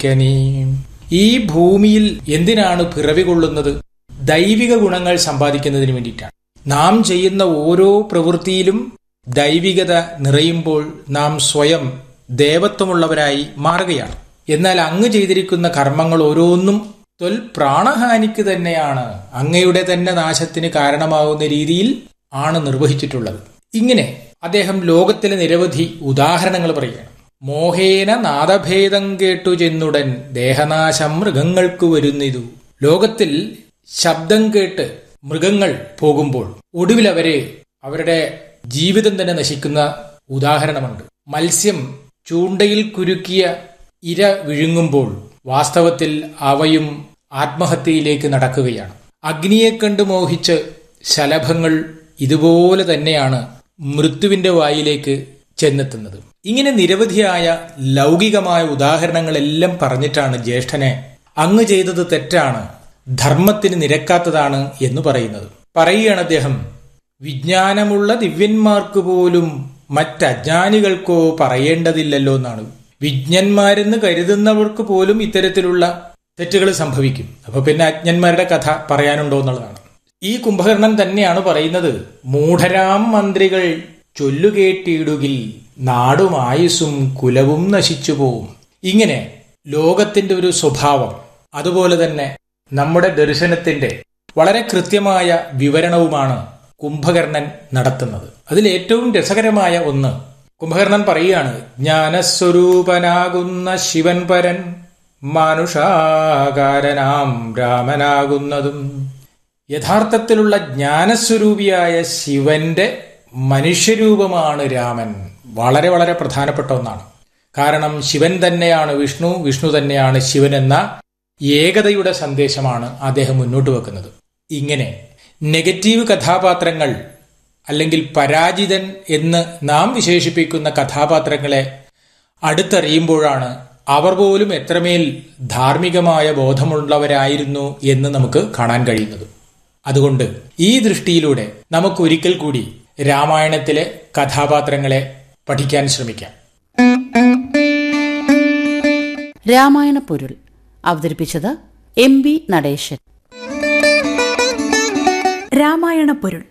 കനി ഈ ഭൂമിയിൽ എന്തിനാണ് പിറവി കൊള്ളുന്നത് ദൈവിക ഗുണങ്ങൾ സമ്പാദിക്കുന്നതിന് വേണ്ടിയിട്ടാണ് നാം ചെയ്യുന്ന ഓരോ പ്രവൃത്തിയിലും ദൈവികത നിറയുമ്പോൾ നാം സ്വയം ദേവത്വമുള്ളവരായി മാറുകയാണ് എന്നാൽ അങ്ങ് ചെയ്തിരിക്കുന്ന കർമ്മങ്ങൾ ഓരോന്നും തൊൽ പ്രാണഹാനിക്ക് തന്നെയാണ് അങ്ങയുടെ തന്നെ നാശത്തിന് കാരണമാകുന്ന രീതിയിൽ ആണ് നിർവഹിച്ചിട്ടുള്ളത് ഇങ്ങനെ അദ്ദേഹം ലോകത്തിലെ നിരവധി ഉദാഹരണങ്ങൾ പറയുകയാണ് മോഹേന നാദഭേദം കേട്ടു ചെന്നുടൻ ദേഹനാശം മൃഗങ്ങൾക്ക് വരുന്നിതു ലോകത്തിൽ ശബ്ദം കേട്ട് മൃഗങ്ങൾ പോകുമ്പോൾ ഒടുവിൽ അവരെ അവരുടെ ജീവിതം തന്നെ നശിക്കുന്ന ഉദാഹരണമുണ്ട് മത്സ്യം ചൂണ്ടയിൽ കുരുക്കിയ ഇര വിഴുങ്ങുമ്പോൾ വാസ്തവത്തിൽ അവയും ആത്മഹത്യയിലേക്ക് നടക്കുകയാണ് അഗ്നിയെ കണ്ട് മോഹിച്ച് ശലഭങ്ങൾ ഇതുപോലെ തന്നെയാണ് മൃത്യുവിന്റെ വായിലേക്ക് ചെന്നെത്തുന്നത് ഇങ്ങനെ നിരവധിയായ ലൗകികമായ ഉദാഹരണങ്ങളെല്ലാം പറഞ്ഞിട്ടാണ് ജ്യേഷ്ഠനെ അങ്ങ് ചെയ്തത് തെറ്റാണ് ധർമ്മത്തിന് നിരക്കാത്തതാണ് എന്ന് പറയുന്നത് പറയുകയാണ് അദ്ദേഹം വിജ്ഞാനമുള്ള ദിവ്യന്മാർക്ക് പോലും മറ്റജ്ഞാനികൾക്കോ പറയേണ്ടതില്ലല്ലോ എന്നാണ് വിജ്ഞന്മാരെന്ന് കരുതുന്നവർക്ക് പോലും ഇത്തരത്തിലുള്ള തെറ്റുകൾ സംഭവിക്കും അപ്പൊ പിന്നെ അജ്ഞന്മാരുടെ കഥ പറയാനുണ്ടോ എന്നുള്ളതാണ് ഈ കുംഭകർണൻ തന്നെയാണ് പറയുന്നത് മൂഢരാം മന്ത്രികൾ ചൊല്ലുകേട്ടിടുകിൽ നാടും ആയുസ്സും കുലവും നശിച്ചു പോവും ഇങ്ങനെ ലോകത്തിന്റെ ഒരു സ്വഭാവം അതുപോലെ തന്നെ നമ്മുടെ ദർശനത്തിന്റെ വളരെ കൃത്യമായ വിവരണവുമാണ് കുംഭകർണൻ നടത്തുന്നത് അതിൽ ഏറ്റവും രസകരമായ ഒന്ന് കുംഭകർണൻ പറയുകയാണ് ജ്ഞാനസ്വരൂപനാകുന്ന ശിവൻ പരൻ മാനുഷാകാരനാം രാമനാകുന്നതും യഥാർത്ഥത്തിലുള്ള ജ്ഞാനസ്വരൂപിയായ ശിവന്റെ മനുഷ്യരൂപമാണ് രാമൻ വളരെ വളരെ പ്രധാനപ്പെട്ട ഒന്നാണ് കാരണം ശിവൻ തന്നെയാണ് വിഷ്ണു വിഷ്ണു തന്നെയാണ് ശിവൻ എന്ന ഏകതയുടെ സന്ദേശമാണ് അദ്ദേഹം മുന്നോട്ട് വെക്കുന്നത് ഇങ്ങനെ നെഗറ്റീവ് കഥാപാത്രങ്ങൾ അല്ലെങ്കിൽ പരാജിതൻ എന്ന് നാം വിശേഷിപ്പിക്കുന്ന കഥാപാത്രങ്ങളെ അടുത്തറിയുമ്പോഴാണ് അവർ പോലും എത്രമേൽ ധാർമ്മികമായ ബോധമുള്ളവരായിരുന്നു എന്ന് നമുക്ക് കാണാൻ കഴിയുന്നത് അതുകൊണ്ട് ഈ ദൃഷ്ടിയിലൂടെ നമുക്ക് ഒരിക്കൽ കൂടി രാമായണത്തിലെ കഥാപാത്രങ്ങളെ പഠിക്കാൻ ശ്രമിക്കാം രാമായണ പൊരുൾ അവതരിപ്പിച്ചത് എം ബി നടേശൻ രാമായണ പൊരുൾ